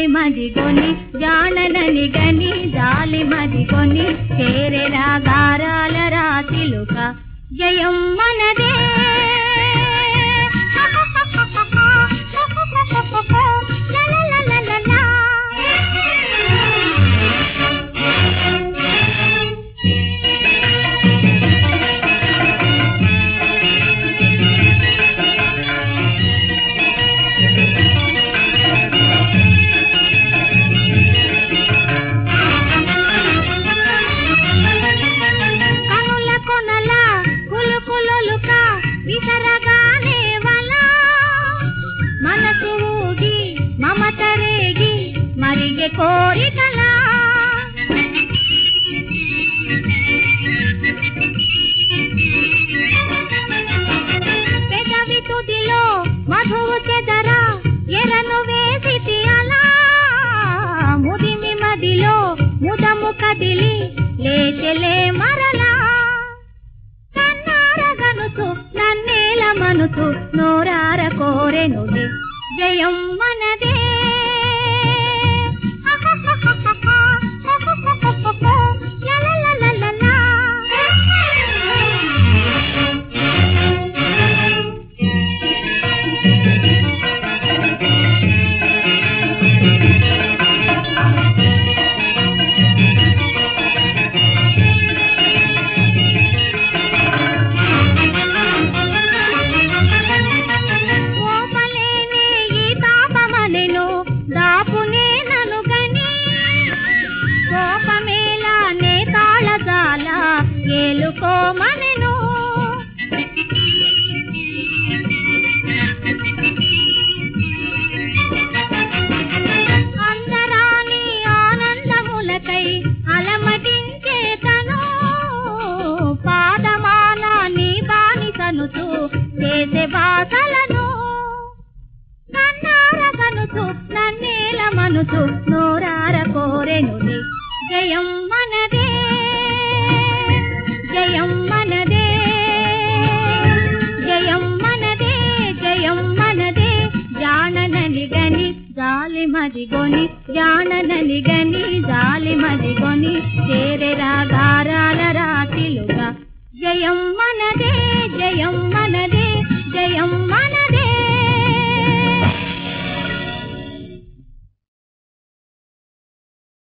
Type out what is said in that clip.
మదిగొని జాననని గని జాలి మదిగొని చేరెరా గారాల రాశిలుక జయం మనదే కనుల కొనల కులుకులొలుక విసరగానే వల మనసు ఊగి మమత రేగి మరిగే కోరికలా పెదవి తుదిలో మధువు చెదర ఎరను వేసి అలా ముదిమి మదిలో ముదము కదిలి లేచెలే మరలా కన్నారగనుసు నన్నేల మనుసు నోరార కోరెనులే జయం మనదే ఓపలేనే ఈ తాపమనెను దాపునే నను గని కోపమేలా నే తాళజాల ఏలుకోమనెను అందరాని ఆనందములకై అలమటించే తను పాదమాల నీ బానిసనుచు చేసే బాసలను కన్నార కనుచు నన్నేల మనుచు నోరార కోరెనులే జయం మనదే జయం మనదే జయం మనదే జయం మనదే జాననని గని జాలి మదిగొని జాననని గని జాలి మదిగొని చేరెరా గారాల